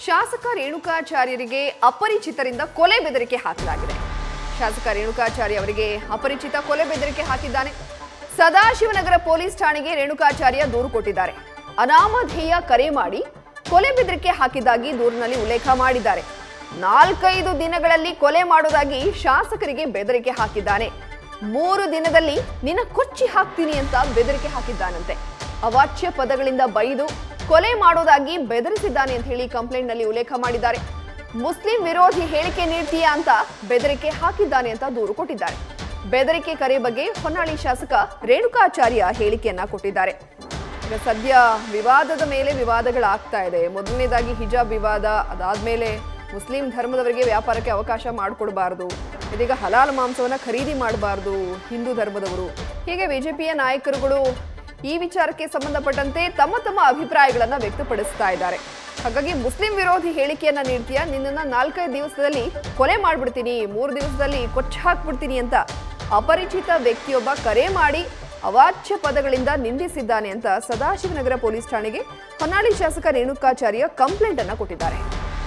ಶಾಸಕ ರೇಣುಕಾಚಾರ್ಯರಿಗೆ ಅಪರಿಚಿತರಿಂದ ಕೊಲೆ ಬೆದರಿಕೆ ಹಾಕಲಾಗಿದೆ ಶಾಸಕ ರೇಣುಕಾಚಾರ್ಯ ಅವರಿಗೆ ಅಪರಿಚಿತ ಕೊಲೆ ಬೆದರಿಕೆ ಹಾಕಿದ್ದಾನೆ ಸದಾಶಿವನಗರ ಪೊಲೀಸ್ ಠಾಣೆಗೆ ರೇಣುಕಾಚಾರ್ಯ ದೂರು ಕೊಟ್ಟಿದ್ದಾರೆ ಅನಾಮಧೇಯ ಕರೆ ಮಾಡಿ ಕೊಲೆ ಬೆದರಿಕೆ ಹಾಕಿದ್ದಾಗಿ ದೂರಿನಲ್ಲಿ ಉಲ್ಲೇಖ ಮಾಡಿದ್ದಾರೆ ನಾಲ್ಕೈದು ದಿನಗಳಲ್ಲಿ ಕೊಲೆ ಮಾಡುವುದಾಗಿ ಶಾಸಕರಿಗೆ ಬೆದರಿಕೆ ಹಾಕಿದ್ದಾನೆ ಮೂರು ದಿನದಲ್ಲಿ ನಿನ್ನ ಕೊಚ್ಚಿ ಹಾಕ್ತೀನಿ ಅಂತ ಬೆದರಿಕೆ ಹಾಕಿದ್ದಾನಂತೆ ಅವಾಚ್ಯ ಪದಗಳಿಂದ ಬೈದು ಕೊಲೆ ಮಾಡೋದಾಗಿ ಬೆದರಿಸಿದ್ದಾನೆ ಅಂತ ಹೇಳಿ ಕಂಪ್ಲೇಂಟ್ ನಲ್ಲಿ ಉಲ್ಲೇಖ ಮಾಡಿದ್ದಾರೆ ಮುಸ್ಲಿಂ ವಿರೋಧಿ ಹೇಳಿಕೆ ನೀಡ್ತೀಯಾ ಅಂತ ಬೆದರಿಕೆ ಹಾಕಿದ್ದಾನೆ ಅಂತ ದೂರು ಕೊಟ್ಟಿದ್ದಾರೆ ಬೆದರಿಕೆ ಕರೆ ಬಗ್ಗೆ ಹೊನ್ನಾಳಿ ಶಾಸಕ ರೇಣುಕಾಚಾರ್ಯ ಹೇಳಿಕೆಯನ್ನ ಕೊಟ್ಟಿದ್ದಾರೆ ಈಗ ಸದ್ಯ ವಿವಾದದ ಮೇಲೆ ವಿವಾದಗಳಾಗ್ತಾ ಇದೆ ಮೊದಲನೇದಾಗಿ ಹಿಜಾಬ್ ವಿವಾದ ಅದಾದ್ಮೇಲೆ ಮುಸ್ಲಿಂ ಧರ್ಮದವರಿಗೆ ವ್ಯಾಪಾರಕ್ಕೆ ಅವಕಾಶ ಮಾಡಿಕೊಡಬಾರ್ದು ಇದೀಗ ಹಲಾಲ್ ಮಾಂಸವನ್ನ ಖರೀದಿ ಮಾಡಬಾರ್ದು ಹಿಂದೂ ಧರ್ಮದವರು ಹೀಗೆ ಬಿಜೆಪಿಯ ನಾಯಕರುಗಳು ಈ ವಿಚಾರಕ್ಕೆ ಸಂಬಂಧಪಟ್ಟಂತೆ ತಮ್ಮ ತಮ್ಮ ಅಭಿಪ್ರಾಯಗಳನ್ನ ವ್ಯಕ್ತಪಡಿಸ್ತಾ ಇದ್ದಾರೆ ಹಾಗಾಗಿ ಮುಸ್ಲಿಂ ವಿರೋಧಿ ಹೇಳಿಕೆಯನ್ನ ನೀಡ್ತೀಯಾ ನಿನ್ನನ್ನ ನಾಲ್ಕೈದು ದಿವಸದಲ್ಲಿ ಕೊಲೆ ಮಾಡ್ಬಿಡ್ತೀನಿ ಮೂರು ದಿವಸದಲ್ಲಿ ಕೊಚ್ಚ ಹಾಕ್ಬಿಡ್ತೀನಿ ಅಂತ ಅಪರಿಚಿತ ವ್ಯಕ್ತಿಯೊಬ್ಬ ಕರೆ ಮಾಡಿ ಅವಾಚ್ಯ ಪದಗಳಿಂದ ನಿಂದಿಸಿದ್ದಾನೆ ಅಂತ ಸದಾಶಿವನಗರ ಪೊಲೀಸ್ ಠಾಣೆಗೆ ಹೊನ್ನಾಳಿ ಶಾಸಕ ರೇಣುಕಾಚಾರ್ಯ ಕಂಪ್ಲೇಂಟ್ ಅನ್ನ ಕೊಟ್ಟಿದ್ದಾರೆ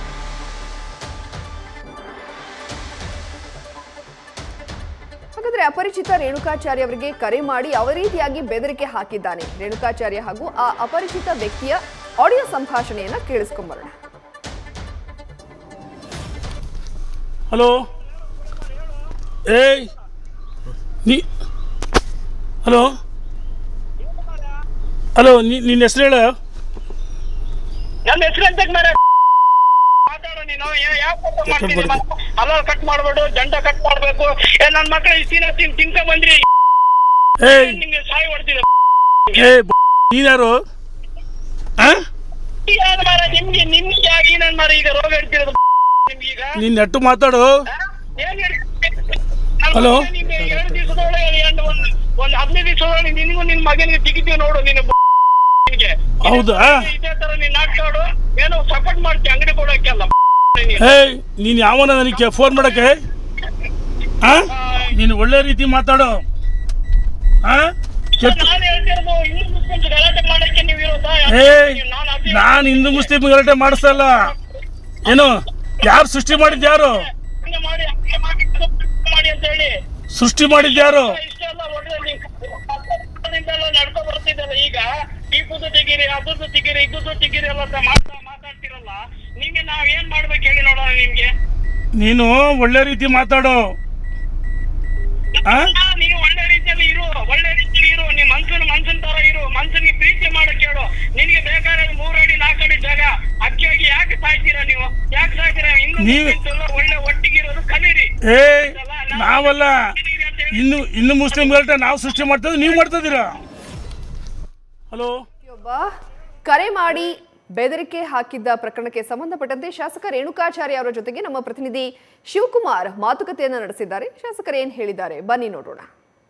ಹಾಗಾದ್ರೆ ಅಪರಿಚಿತ ರೇಣುಕಾಚಾರ್ಯ ಅವರಿಗೆ ಕರೆ ಮಾಡಿ ಯಾವ ರೀತಿಯಾಗಿ ಬೆದರಿಕೆ ಹಾಕಿದ್ದಾನೆ ರೇಣುಕಾಚಾರ್ಯ ಹಾಗೂ ಆ ಅಪರಿಚಿತ ವ್ಯಕ್ತಿಯ ಆಡಿಯೋ ಸಂಭಾಷಣೆಯನ್ನ ಕೇಳಿಸ್ಕೊಂಬರೋಣ ಹಲೋ ಏಯ್ ನೀ ಹಲೋ ಹಲೋ ನೀ ನಿನ್ನ ಹೆಸರು ಹೇಳ ನನ್ನ ಹೆಸರು ಅಂತ ಮಾರ ಮಾತಾಡೋ ನೀನು ಯಾವ ಮಾಡ್ತೀನಿ ಅಲ್ಲ ಕಟ್ ಮಾಡ್ಬೇಡು ದಂಡ ಕಟ್ ಮಾಡ್ಬೇಕು ಏ ನನ್ ಮಕ್ಳು ಇಷ್ಟಿನ ತಿನ್ ತಿನ್ಕ ಬಂದ್ರಿ ಏಯ್ ನಿಮ್ಗೆ ಸಾಯಿ ಹೊಡ್ತೀನಿ ಏ ನೀನ್ಯಾರು ಆ ಯಾರು ಮಾರ ನಿಮ್ಗೆ ನಿಮ್ಗೆ ಆಗಿ ನನ್ ಮಾರ ಈಗ ರೋಗ ಇಡ್ತಿರೋದು ನಿಮ್ಗೀಗ ನೀನ್ ನೆಟ್ಟು ಮಾತಾಡು ಆ? ಏನ್ ಹೇಳ್ತಿ? ನನ್ ಹಲೋ? ಮಗ ನಿಮ್ಗೆ ಎರಡು ದಿವಸದೊಳಗೆ ಎರಡು ಒಂದ್ ಒಂದ್ ಹದಿನೈದು ದಿವಸದೊಳಗೆ ನಿನಗೂ ನಿನ್ ಮಗನಿಗೆ ತೆಗಿತೀವಿ ನೋಡು ನೀನು ನಿನ್ಗೆ ಹೌದಾ ಇದೇ ತರ ನೀನ್ ಆಟಾಡು ಏನೋ ಸಪೋರ್ಟ್ ಮಾಡ್ತೀಯ ಅಂಗಡಿ ಕೊಡಕ್ಕೆಲ್ಲ ನೀನು ಏಯ್ ನೀನ್ ಯಾವನ ನನಗೆ ಫೋನ್ ಮಾಡಕ್ಕೆ ಆ ನೀನು ಒಳ್ಳೆ ರೀತಿ ಮಾತಾಡು ಆ ಕೆಟ್ಟ ನಾನು ಹೇಳ್ತಿರೋದು ಹಿಂದೂ ಮುಸ್ಲಿಮ್ಸ್ ಗಲಾಟೆ ಮಾಡಕ್ಕೆ ನೀವು ಇರೋದಾ ಏಯ್ ನಾನು ಅದೇ ನಾನು ಹಿಂದೂ ಮುಸ್ಲಿಂ ಗಲಾಟೆ ಮಾಡಿಸ್ತಾ ಇಲ್ಲ ಏನು ಯಾರು ಸೃಷ್ಟಿ ಮಾಡಿದ್ದು ಯಾರು ಹಂಗೆ ಮಾಡಿ ಹಂಗೆ ಮಾಡಿ ಅದು ಮಾಡಿ ಅಂತ ಹೇಳಿ ಸೃಷ್ಟಿ ಮಾಡಿದ್ದು ಯಾರು ಇಷ್ಟೆಲ್ಲ ಒಳ್ಳೆ ನೀವು ನಡ್ಕೊ ಬರ್ತಿದ್ದಲ್ಲ ಈಗ ಈಗುದು ತೆಗೀರಿ ಅದುದು ತೆಗೀರಿ ಇದುದು ತೆಗೀರಿ ಎಲ್ಲ ಅಂತ ಮಾಡ್ತಾ ಮಾತಾಡ್ತಿರಲ್ಲ ನಿಮ್ಗೆ ನಾವ್ ಏನ್ ಮಾಡ್ಬೇಕು ಹೇಳಿ ನೋಡೋಣ ನಿಮ್ಗೆ ನೀನು ಒಳ್ಳೆ ರೀತಿ ಮಾತಾಡು ಆ? ಆ, ನೀವು ಒಳ್ಳೆ ರೀತಿಯಲ್ಲಿ ಇರು ಒಳ್ಳೆ ರೀತಿಯಲ್ಲಿ ಇರು ನಿಮ್ ಮನ್ಸನ್ ಮನ್ಸನ್ ತರ ಇರು ಮನ್ಸನ್ಗೆ ಪ್ರೀತಿ ಮಾಡಕ್ ಕೇಳು ನಿನ್ಗೆ ಬೇಕಾದ್ರೆ ಮೂರ್ ಅಡಿ ನಾಲ್ಕು ಅಡಿ ಜಾಗ ಅಕ್ಕಿಯಾಗಿ ಯಾಕೆ ಸಾಯ್ತೀರಾ ನೀವು ಯಾಕೆ ಸಾಯ್ತೀರಾ ಇನ್ನು ನೀವು- ಒಳ್ಳೆ ಒಟ್ಟಿಗಿರೋದು ಕಲೀರಿ ಏ ನಾವಲ್ಲ ಇನ್ನು ಇನ್ನು ಮುಸ್ಲಿಂ ಗಲಾಟೆ ನಾವು ಸೃಷ್ಟಿ ಮಾಡ್ತೇವೆ ನೀವು ಮಾಡ್ತಿದ್ದೀರಾ ಹಲೋ ಒಬ್ಬ ಕರೆ ಮಾಡಿ ಬೆದರಿಕೆ ಹಾಕಿದ್ದ ಪ್ರಕರಣಕ್ಕೆ ಸಂಬಂಧಪಟ್ಟಂತೆ ಶಾಸಕ ರೇಣುಕಾಚಾರ್ಯ ಅವರ ಜೊತೆಗೆ ನಮ್ಮ ಪ್ರತಿನಿಧಿ ಶಿವಕುಮಾರ್ ಮಾತುಕತೆಯನ್ನ ನಡೆಸಿದ್ದಾರೆ ಶಾಸಕರು ಏನ್ ಹೇಳಿದ್ದಾರೆ ಬನ್ನಿ ನೋಡೋಣ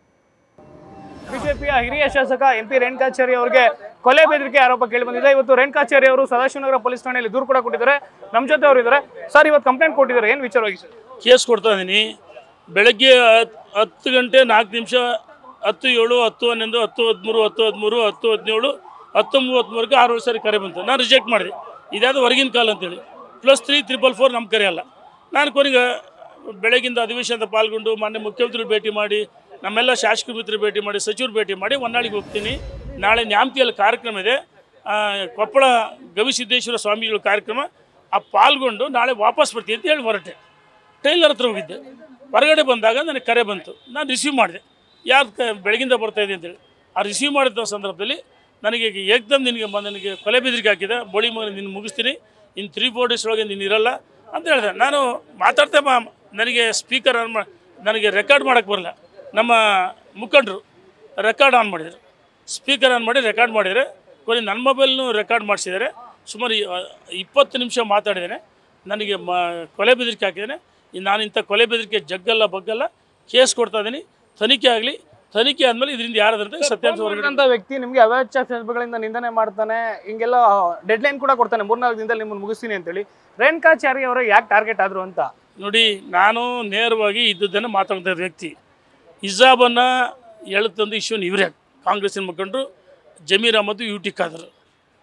ಬಿಜೆಪಿಯ ಹಿರಿಯ ಶಾಸಕ ಎಂ ಪಿ ರೇಣುಕಾಚಾರ್ಯ ಅವರಿಗೆ ಕೊಲೆ ಬೆದರಿಕೆ ಆರೋಪ ಕೇಳಿ ಬಂದಿದೆ ಇವತ್ತು ರೇಣುಕಾಚಾರ್ಯ ಅವರು ಸದಾಶಿವನಗರ ಪೊಲೀಸ್ ಠಾಣೆಯಲ್ಲಿ ದೂರು ಕೂಡ ಕೊಟ್ಟಿದ್ದಾರೆ ನಮ್ಮ ಜೊತೆ ಅವರು ಇದ್ದಾರೆ ಸರ್ ಇವತ್ತು ಕಂಪ್ಲೇಂಟ್ ಕೊಟ್ಟಿದ್ದಾರೆ ಏನು ವಿಚಾರವಾಗಿ ಸರ್ ಕೇಸ್ ಕೊಡ್ತಾ ಇದ್ದೀನಿ ಬೆಳಗ್ಗೆ ಹತ್- ಹತ್ತು ಗಂಟೆ ನಾಲ್ಕು ನಿಮಿಷ ಹತ್ತು ಏಳು ಹತ್ತು ಹನ್ನೊಂದು ಹತ್ತು ಹದಿಮೂರು ಹತ್ತು ಹದಿಮೂರು ಹತ್ತು ಹದಿನೇಳು ಹತ್ತು ಮೂವತ್ತ್ಮೂರಕ್ಕೆ ಆರು ಸಾರಿ ಕರೆ ಬಂತು ನಾನು ರಿಜೆಕ್ಟ್ ಮಾಡಿದೆ ಇದ್ಯಾವುದು ಹೊರಗಿನ ಕಾಲ್ ಅಂತೇಳಿ ಪ್ಲಸ್ ತ್ರೀ ತ್ರಿಬಲ್ ಫೋರ್ ನಮ್ಮ ಕರೆ ಅಲ್ಲ ನಾನು ಕೊನೆಗೆ ಬೆಳಗಿಂದ ಅಧಿವೇಶನದ ಪಾಲ್ಗೊಂಡು ಮಾನ್ಯ ಮುಖ್ಯಮಂತ್ರಿಗಳು ಭೇಟಿ ಮಾಡಿ ನಮ್ಮೆಲ್ಲ ಶಾಸಕ ಮಿತ್ರರು ಭೇಟಿ ಮಾಡಿ ಸಚಿವರು ಭೇಟಿ ಮಾಡಿ ಹೊನ್ನಾಳಿಗೆ ಹೋಗ್ತೀನಿ ನಾಳೆ ನ್ಯಾಮತಿಯಲ್ಲಿ ಕಾರ್ಯಕ್ರಮ ಇದೆ ಆ, ಕೊಪ್ಪಳ ಗವಿಸಿದ್ದೇಶ್ವರ ಸ್ವಾಮಿಗಳ ಕಾರ್ಯಕ್ರಮ ಆ ಪಾಲ್ಗೊಂಡು ನಾಳೆ ವಾಪಸ್ ಬರ್ತೀನಿ ಅಂತ ಹೇಳಿ ಹೊರಟೆ ಟೈಲರ್ ಹತ್ರ ಹೋಗಿದ್ದೆ ಹೊರಗಡೆ ಬಂದಾಗ ನನಗೆ ಕರೆ ಬಂತು ನಾನು ರಿಸೀವ್ ಮಾಡಿದೆ ಯಾರು ಕ ಬೆಳಗಿಂದ ಬರ್ತಾ ಇದೆ ಅಂತೇಳಿ ಆ ರಿಸೀವ್ ಮಾಡಿದ ಸಂದರ್ಭದಲ್ಲಿ ನನಗೆ ಈಗ ಏಕ್ದಮ್ ನಿನಗೆ ಮ- ನನಗೆ ಕೊಲೆ ಬೆದರಿಕೆ ಹಾಕಿದೆ ಬೋಳಿ ಮಗ ನಿನ್ನ ಮುಗಿಸ್ತೀನಿ ಇನ್ನು ತ್ರೀ ಫೋರ್ ಡೇಸ್ ಒಳಗೆ ನೀನು ಇರಲ್ಲ ಅಂತ ಹೇಳಿದೆ ನಾನು ಮಾತಾಡ್ತಾ ಬಾ ನನಗೆ ಸ್ಪೀಕರ್ ಆನ್ ಮಾ ನನಗೆ ರೆಕಾರ್ಡ್ ಮಾಡೋಕ್ಕೆ ಬರಲ್ಲ ನಮ್ಮ ಮುಖಂಡರು ರೆಕಾರ್ಡ್ ಆನ್ ಮಾಡಿದರು ಸ್ಪೀಕರ್ ಆನ್ ಮಾಡಿ ರೆಕಾರ್ಡ್ ಮಾಡಿದರೆ ಕೊನೆ ನನ್ನ ಮೊಬೈಲ್ನು ರೆಕಾರ್ಡ್ ಮಾಡಿಸಿದ್ದಾರೆ ಸುಮಾರು ಇ- ಇಪ್ಪತ್ತು ನಿಮಿಷ ಮಾತಾಡಿದ್ದೇನೆ ನನಗೆ ಮ ಕೊಲೆ ಬೆದರಿಕೆ ಹಾಕಿದ್ದೇನೆ ಇನ್ನು ನಾನು ಇಂಥ ಕೊಲೆ ಬೆದರಿಕೆ ಜಗ್ಗಲ್ಲ ಬಗ್ಗಲ್ಲ ಕೇಸ್ ಕೊಡ್ತಾ ಇದ್ದೀನಿ ತನಿಖೆ ಆಗಲಿ ತನಿಖೆ ಆದಮೇಲೆ ಇದರಿಂದ ಯಾರಾದ್ರಂತೆ ಸತ್ಯಾಂಶ ಹೊರಗಡೆ ಅಂತ ವ್ಯಕ್ತಿ ನಿಮಗೆ ಅವಾಚ್ಯ ಶಬ್ದಗಳಿಂದ ನಿಂದನೆ ಮಾಡ್ತಾನೆ ಹಿಂಗೆಲ್ಲ ಡೆಡ್ ಲೈನ್ ಕೂಡ ಕೊಡ್ತಾನೆ ಮೂರ್ನಾಲ್ಕು ದಿನದಲ್ಲಿ ನಿಮ್ಮನ್ನು ಮುಗಿಸ್ತೀನಿ ಅಂತೇಳಿ ರೇಣುಕಾಚಾರ್ಯ ಅವರು ಯಾಕೆ ಟಾರ್ಗೆಟ್ ಆದ್ರು ಅಂತ ನೋಡಿ ನಾನು ನೇರವಾಗಿ ಇದ್ದದ್ದನ್ನು ಮಾತಾಡ್ತಾ ಇದ್ದ ವ್ಯಕ್ತಿ ಹಿಜಾಬನ್ನು ಎಳೆತಂದು ಇಶ್ವನ್ ಇವರೇ ಕಾಂಗ್ರೆಸ್ಸಿನ ಮುಖಂಡರು ಜಮೀರ್ ಅಹಮದ್ ಯು ಟಿ ಖಾದರ್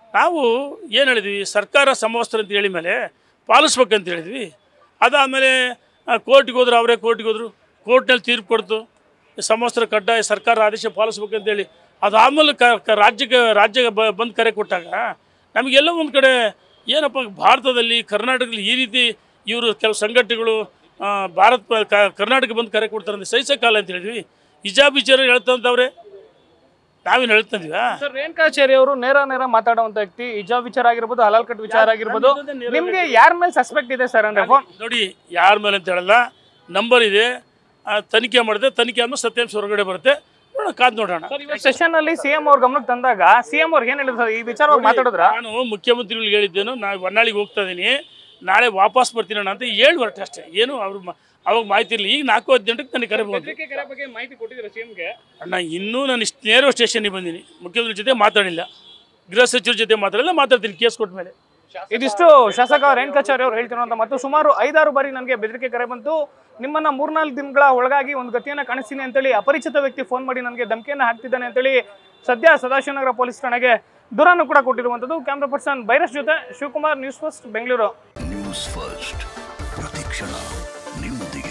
ನಾವು ಏನು ಹೇಳಿದ್ವಿ ಸರ್ಕಾರ ಸಮವಸ್ತ್ರ ಅಂತ ಹೇಳಿ ಮೇಲೆ ಪಾಲಿಸ್ಬೇಕಂತ ಹೇಳಿದ್ವಿ ಅದಾದಮೇಲೆ ಕೋರ್ಟಿಗೆ ಹೋದ್ರು ಅವರೇ ಕೋರ್ಟಿಗೆ ಹೋದರು ಕೋರ್ಟ್ನಲ್ಲಿ ತೀರ್ಪು ಕೊಡ್ತು ಸಮವಸ್ತ್ರ ಕಡ್ಡಾಯ ಸರ್ಕಾರ ಆದೇಶ ಪಾಲಿಸ್ಬೇಕಂತೇಳಿ ಅದಾದಮೇಲೆ ಕ ಕ- ರಾಜ್ಯಕ್ಕೆ ರಾಜ್ಯಕ್ಕೆ ಬ ಬಂದು ಕರೆ ಕೊಟ್ಟಾಗ ನಮಗೆಲ್ಲ ಒಂದು ಕಡೆ ಏನಪ್ಪ ಭಾರತದಲ್ಲಿ ಕರ್ನಾಟಕದಲ್ಲಿ ಈ ರೀತಿ ಇವರು ಕೆಲವು ಸಂಘಟನೆಗಳು ಆ, ಭಾರತ ಕ- ಕರ್ನಾಟಕ ಬಂದು ಕರೆ ಕೊಡ್ತಾರೆ ಅಂತ ಸಹಿಸಕ್ಕಾಗಲ್ಲ ಅಂತ ಹೇಳಿದ್ವಿ ಇಜಾಬ್ ವಿಚಾರ ಹೇಳ್ತಂತವ್ರೆ ನಾವೇನು ಹೇಳ್ತಂದ್ವಾ ಸರ್ ರೇಣುಕಾಚಾರ್ಯ ಅವರು ನೇರ ನೇರ ಮಾತಾಡುವಂತ ವ್ಯಕ್ತಿ ಹಿಜಾಬ್ ವಿಚಾರ ಆಗಿರ್ಬೋದು ಹಲಾಲ್ ಕಟ್ ವಿಚಾರ ಆಗಿರ್ಬೋದು ನಮ್ದು ನೇರ ನಿಮ್ಗೆ ಯಾರ ಮೇಲೆ ಸಸ್ಪೆಕ್ಟ್ ಇದೆ ಸರ್ ಅಂದ್ರೆ ಫೋನ್ ನೋಡಿ ಯಾರ ಮೇಲೆ ಅಂತ ಹೇಳಲ್ಲ ನಂಬರ್ ಇದೆ ಆ, ತನಿಖೆ ಮಾಡಿದೆ ತನಿಖೆ ಆದ್ಮೇಲೆ ಸತ್ಯಾಂಶ ಹೊರಗಡೆ ಬರುತ್ತೆ ನೋಡೋಣ ಕಾದ್ ನೋಡೋಣ ಸರ್ ಇವತ್ತು ಸೆಷನ್ ಅಲ್ಲಿ ಸಿಎಂ ಅವ್ರ ಗಮನಕ್ಕೆ ತಂದಾಗ ಸಿಎಂ ಅವ್ರು ಏನ್ ಹೇಳಿದ್ರು ಸರ್ ಈ ವಿಚಾರವಾಗಿ ಮಾತಾಡಿದ್ರ ನಾನು ಮುಖ್ಯಮಂತ್ರಿಗಳಿಗೆ ಹೇಳಿದ್ದೇನು ನಾ ಹೊನ್ನಾಳಿಗೆ ಹೋಗ್ತಾ ಇದ್ದೀನಿ ನಾಳೆ ವಾಪಸ್ ಬರ್ತೀನಣ್ಣ ಅಂತ ಹೇಳಿ ಹೊರಟೆ ಅಷ್ಟೇ ಏನು ಅವ್ರು ಮ- ಅವಾಗ ಮಾಹಿತಿ ಇರಲಿ ಈಗ ನಾಲ್ಕು ಹದಿನೆಂಟಕ್ಕೆ ನನಗೆ ಕರೆ ಬಂತು ಬಗ್ಗೆ ಮಾಹಿತಿ ಕೊಟ್ಟಿದ್ರು ಸಿಎಂಗೆ ಅಣ್ಣ ಇನ್ನೂ ನಾನು ಇಷ್ಟು ನೇರ ಸ್ಟೇಷನ್ಗೆ ಬಂದೀನಿ ಮುಖ್ಯಮಂತ್ರಿ ಜೊತೆ ಮಾತಾಡಿಲ್ಲ ಗೃಹ ಸಚಿವರ ಜೊತೆ ಮಾತಾಡಿಲ್ಲ ಮಾತಾಡ್ತೀನಿ ಕೇಸ್ ಕೊಟ್ಟ ಮೇಲೆ ಇದಿಷ್ಟು ಶಾಸಕ ರೇಣುಕಾಚಾರ್ಯ ಅವರು ಹೇಳ್ತಿರುವಂತ ಮತ್ತು ಸುಮಾರು ಐದಾರು ಬಾರಿ ನನಗೆ ಬೆದರಿಕೆ ಕರೆ ಬಂತು ನಿಮ್ಮನ್ನ ಮೂರ್ನಾಲ್ಕು ದಿನಗಳ ಒಳಗಾಗಿ ಒಂದು ಗತಿಯನ್ನ ಕಾಣಿಸ್ತೀನಿ ಅಂತೇಳಿ ಅಪರಿಚಿತ ವ್ಯಕ್ತಿ ಫೋನ್ ಮಾಡಿ ನನಗೆ ಧಮಕಿಯನ್ನ ಹಾಕ್ತಿದ್ದಾನೆ ಅಂತೇಳಿ ಸದ್ಯ ಸದಾಶಿವನಗರ ಪೊಲೀಸ್ ಠಾಣೆಗೆ ದೂರನ್ನು ಕೂಡ ಕೊಟ್ಟಿರುವಂತದ್ದು ಕ್ಯಾಮ್ರಾ ಪರ್ಸನ್ ಬೈರಸ್ ಜೊತೆ Shivakumar news first Bengaluru news first ಪ್ರತಿಕ್ಷಣ ನಿಮ್ಮೊಂದಿಗೆ